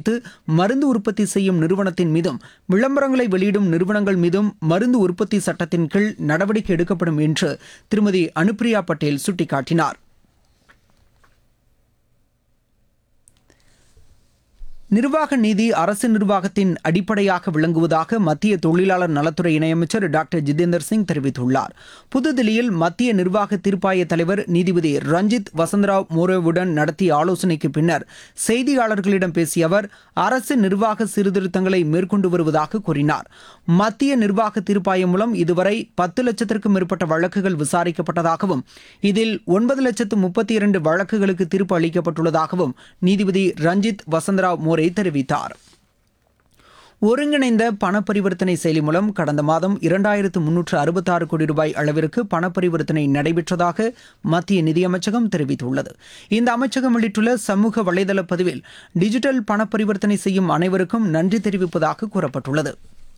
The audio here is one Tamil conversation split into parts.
தடுத்து மருந்து உற்பத்தி செய்யும் நிறுவனத்தின் மீதும் விளம்பரங்களை வெளியிடும் நிறுவனங்கள் மீதும் மருந்து உற்பத்தி சட்டத்தின் கீழ் நடவடிக்கை எடுக்கப்படும் என்று திருமதி அனுப்பிரியா பட்டேல் சுட்டிக்காட்டினார் நிர்வாக நீதி அரசு நிர்வாகத்தின் அடிப்படையாக விளங்குவதாக மத்திய தொழிலாளர் நலத்துறை இணையமைச்சர் டாக்டர் ஜிதேந்தர் சிங் தெரிவித்துள்ளார் புதுதில்லியில் மத்திய நிர்வாக தீர்ப்பாய தலைவர் நீதிபதி ரஞ்சித் வசந்தராவ் மோரேவுடன் நடத்திய ஆலோசனைக்கு பின்னர் செய்தியாளர்களிடம் பேசிய அவர் அரசு நிர்வாக சீர்திருத்தங்களை மேற்கொண்டு வருவதாக கூறினார் மத்திய நிர்வாக தீர்ப்பாயம் மூலம் இதுவரை பத்து லட்சத்திற்கும் மேற்பட்ட வழக்குகள் விசாரிக்கப்பட்டதாகவும் இதில் ஒன்பது லட்சத்து முப்பத்தி இரண்டு வழக்குகளுக்கு தீர்ப்பு அளிக்கப்பட்டுள்ளதாகவும் நீதிபதி ரஞ்சித் வசந்தராவ் மோரே தெரிவித்தார் ஒருங்கிணைந்த பண பரிவர்த்தனை செயலி மூலம் கடந்த மாதம் இரண்டாயிரத்து முன்னூற்று அறுபத்தாறு கோடி ரூபாய் அளவிற்கு பண பரிவர்த்தனை நடைபெற்றதாக மத்திய நிதியமைச்சகம் தெரிவித்துள்ளது இந்த அமைச்சகம் வெளியிட்டுள்ள சமூக வலைதள பதிவில் டிஜிட்டல் பண பரிவர்த்தனை செய்யும் அனைவருக்கும் நன்றி தெரிவிப்பதாக கூறப்பட்டுள்ளது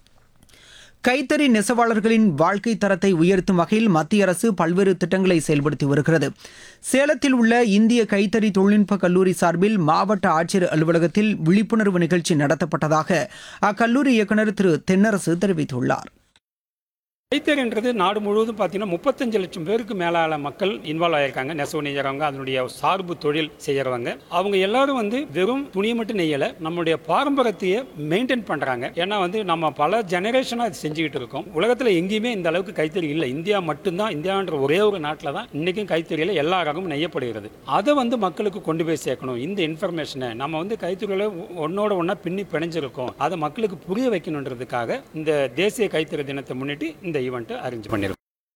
கைத்தறி நெசவாளர்களின் வாழ்க்கை தரத்தை உயர்த்தும் வகையில் மத்திய அரசு பல்வேறு திட்டங்களை செயல்படுத்தி வருகிறது சேலத்தில் உள்ள இந்திய கைத்தறி தொழில்நுட்ப கல்லூரி சார்பில் மாவட்ட ஆட்சியர் அலுவலகத்தில் விழிப்புணர்வு நிகழ்ச்சி நடத்தப்பட்டதாக அக்கல்லூரி இயக்குநர் திரு தென்னரசு தெரிவித்துள்ளார் கைத்தறின்றது நாடு முழுவதும் பார்த்தீங்கன்னா முப்பத்தஞ்சு லட்சம் பேருக்கு மேலான மக்கள் இன்வால்வ் ஆயிருக்காங்க நெசவு நெய்யறவங்க அதனுடைய சார்பு தொழில் செய்யறவங்க அவங்க எல்லாரும் வந்து வெறும் துணியை மட்டும் நெய்யல நம்மளுடைய பாரம்பரியத்தையே மெயின்டைன் பண்றாங்க ஏன்னா வந்து நம்ம பல ஜெனரேஷனா இது செஞ்சுக்கிட்டு இருக்கோம் உலகத்துல எங்கேயுமே இந்த அளவுக்கு கைத்தறி இல்லை இந்தியா மட்டும்தான் இந்தியான்ற ஒரே ஒரு நாட்டில் தான் இன்னைக்கும் கைத்தறியில எல்லா ரகமும் நெய்யப்படுகிறது அதை வந்து மக்களுக்கு கொண்டு போய் சேர்க்கணும் இந்த இன்ஃபர்மேஷனை நம்ம வந்து கைத்தறியில ஒன்னோட ஒன்றா பின்னி பிணைஞ்சிருக்கோம் அதை மக்களுக்கு புரிய வைக்கணுன்றதுக்காக இந்த தேசிய கைத்தறி தினத்தை முன்னிட்டு இந்த ஈவெண்ட்டை அரேஞ்ச் பண்ணியிருக்கோம்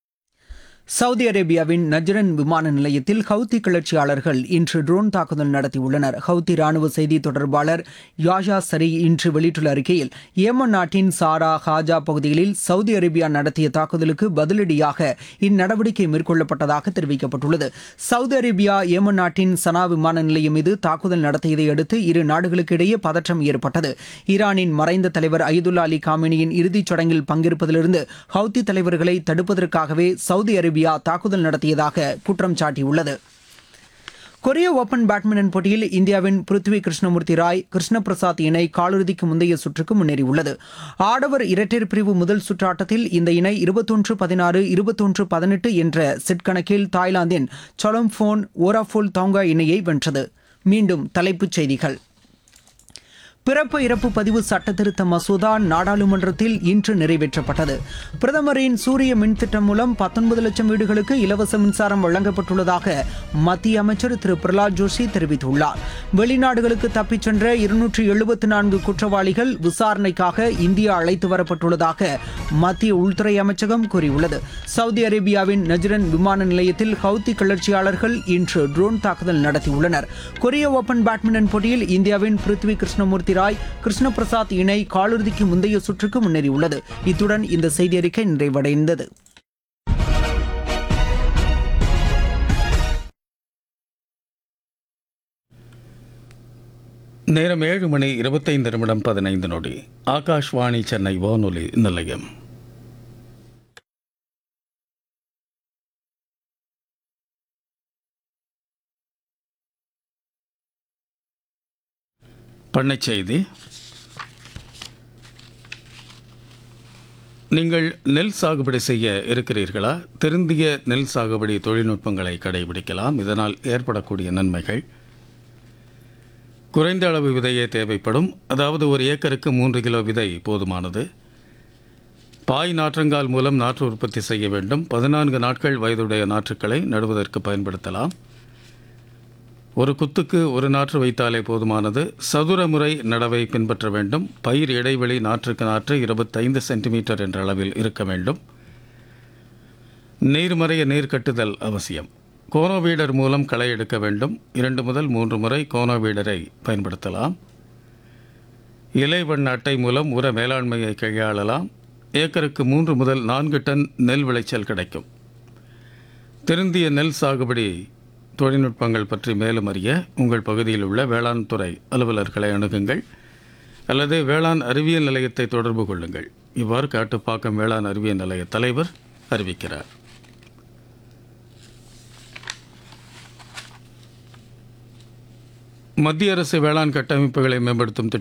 சவுதி அரேபியாவின் நஜ்ரன் விமான நிலையத்தில் ஹவுத்தி கிளர்ச்சியாளர்கள் இன்று ட்ரோன் தாக்குதல் நடத்தியுள்ளனர் ஹவுத்தி ராணுவ செய்தி தொடர்பாளர் யாஷா சரி இன்று வெளியிட்டுள்ள அறிக்கையில் ஏமன் நாட்டின் சாரா ஹாஜா பகுதிகளில் சவுதி அரேபியா நடத்திய தாக்குதலுக்கு பதிலடியாக இந்நடவடிக்கை மேற்கொள்ளப்பட்டதாக தெரிவிக்கப்பட்டுள்ளது சவுதி அரேபியா ஏமன் நாட்டின் சனா விமான நிலையம் மீது தாக்குதல் நடத்தியதை அடுத்து இரு நாடுகளுக்கு இடையே பதற்றம் ஏற்பட்டது ஈரானின் மறைந்த தலைவர் அய்துல்லா அலி காமினியின் இறுதிச் சடங்கில் பங்கேற்பதிலிருந்து ஹவுத்தி தலைவர்களை தடுப்பதற்காகவே சவுதி அரேபியா தாக்குதல் நடத்தியதாக குற்றம் சாட்டியுள்ளது கொரிய ஓபன் பேட்மிண்டன் போட்டியில் இந்தியாவின் பிருத்வி கிருஷ்ணமூர்த்தி ராய் கிருஷ்ண பிரசாத் இணை காலிறுதிக்கு முந்தைய சுற்றுக்கு முன்னேறியுள்ளது ஆடவர் இரட்டையர் பிரிவு முதல் சுற்று ஆட்டத்தில் இந்த இணை இருபத்தொன்று பதினாறு இருபத்தொன்று பதினெட்டு என்ற செட் கணக்கில் தாய்லாந்தின் சொலம்ஃபோன் ஓராஃபோல் தாங்கா இணையை வென்றது மீண்டும் தலைப்புச் செய்திகள் பிறப்பு இறப்பு பதிவு சட்டத்திருத்த மசோதா நாடாளுமன்றத்தில் இன்று நிறைவேற்றப்பட்டது பிரதமரின் சூரிய மின் திட்டம் மூலம் பத்தொன்பது லட்சம் வீடுகளுக்கு இலவச மின்சாரம் வழங்கப்பட்டுள்ளதாக மத்திய அமைச்சர் திரு பிரகலாத் ஜோஷி தெரிவித்துள்ளார் வெளிநாடுகளுக்கு தப்பிச் சென்ற இருநூற்று எழுபத்தி நான்கு குற்றவாளிகள் விசாரணைக்காக இந்தியா அழைத்து வரப்பட்டுள்ளதாக மத்திய உள்துறை அமைச்சகம் கூறியுள்ளது சவுதி அரேபியாவின் நஜ்ரன் விமான நிலையத்தில் ஹவுத்தி கிளர்ச்சியாளர்கள் இன்று ட்ரோன் தாக்குதல் நடத்தியுள்ளனர் கொரிய ஓபன் பேட்மிண்டன் போட்டியில் இந்தியாவின் பிருத்வி கிருஷ்ணமூர்த்தி ராய் கிருஷ்ண பிரசாத் இணை காலிறுதிக்கு முந்தைய சுற்றுக்கு முன்னேறியுள்ளது இத்துடன் இந்த செய்தி அறிக்கை நிறைவடைந்தது நேரம் ஏழு மணி இருபத்தைந்து நிமிடம் பதினைந்து நொடி ஆகாஷ்வாணி சென்னை வானொலி நிலையம் பண்ணைச் செய்தி நீங்கள் நெல் சாகுபடி செய்ய இருக்கிறீர்களா திருந்திய நெல் சாகுபடி தொழில்நுட்பங்களை கடைபிடிக்கலாம் இதனால் ஏற்படக்கூடிய நன்மைகள் குறைந்த அளவு விதையே தேவைப்படும் அதாவது ஒரு ஏக்கருக்கு மூன்று கிலோ விதை போதுமானது பாய் நாற்றங்கால் மூலம் நாற்று உற்பத்தி செய்ய வேண்டும் பதினான்கு நாட்கள் வயதுடைய நாற்றுக்களை நடுவதற்கு பயன்படுத்தலாம் ஒரு குத்துக்கு ஒரு நாற்று வைத்தாலே போதுமானது சதுர முறை நடவை பின்பற்ற வேண்டும் பயிர் இடைவெளி நாற்றுக்கு நாற்று இருபத்தைந்து சென்டிமீட்டர் என்ற அளவில் இருக்க வேண்டும் நீர்மறைய நீர் கட்டுதல் அவசியம் கோனோவீடர் மூலம் களை எடுக்க வேண்டும் இரண்டு முதல் மூன்று முறை கோனோவீடரை பயன்படுத்தலாம் இலைவண்ண அட்டை மூலம் உர மேலாண்மையை கையாளலாம் ஏக்கருக்கு மூன்று முதல் நான்கு டன் நெல் விளைச்சல் கிடைக்கும் திருந்திய நெல் சாகுபடி தொழில்நுட்பங்கள் பற்றி மேலும் அறிய உங்கள் பகுதியில் உள்ள வேளாண் துறை அலுவலர்களை அணுகுங்கள் அல்லது வேளாண் அறிவியல் நிலையத்தை தொடர்பு கொள்ளுங்கள் இவ்வாறு காட்டுப்பாக்கம் வேளாண் அறிவியல் நிலைய தலைவர் அறிவிக்கிறார் மத்திய அரசு வேளாண் கட்டமைப்புகளை மேம்படுத்தும் திட்டம்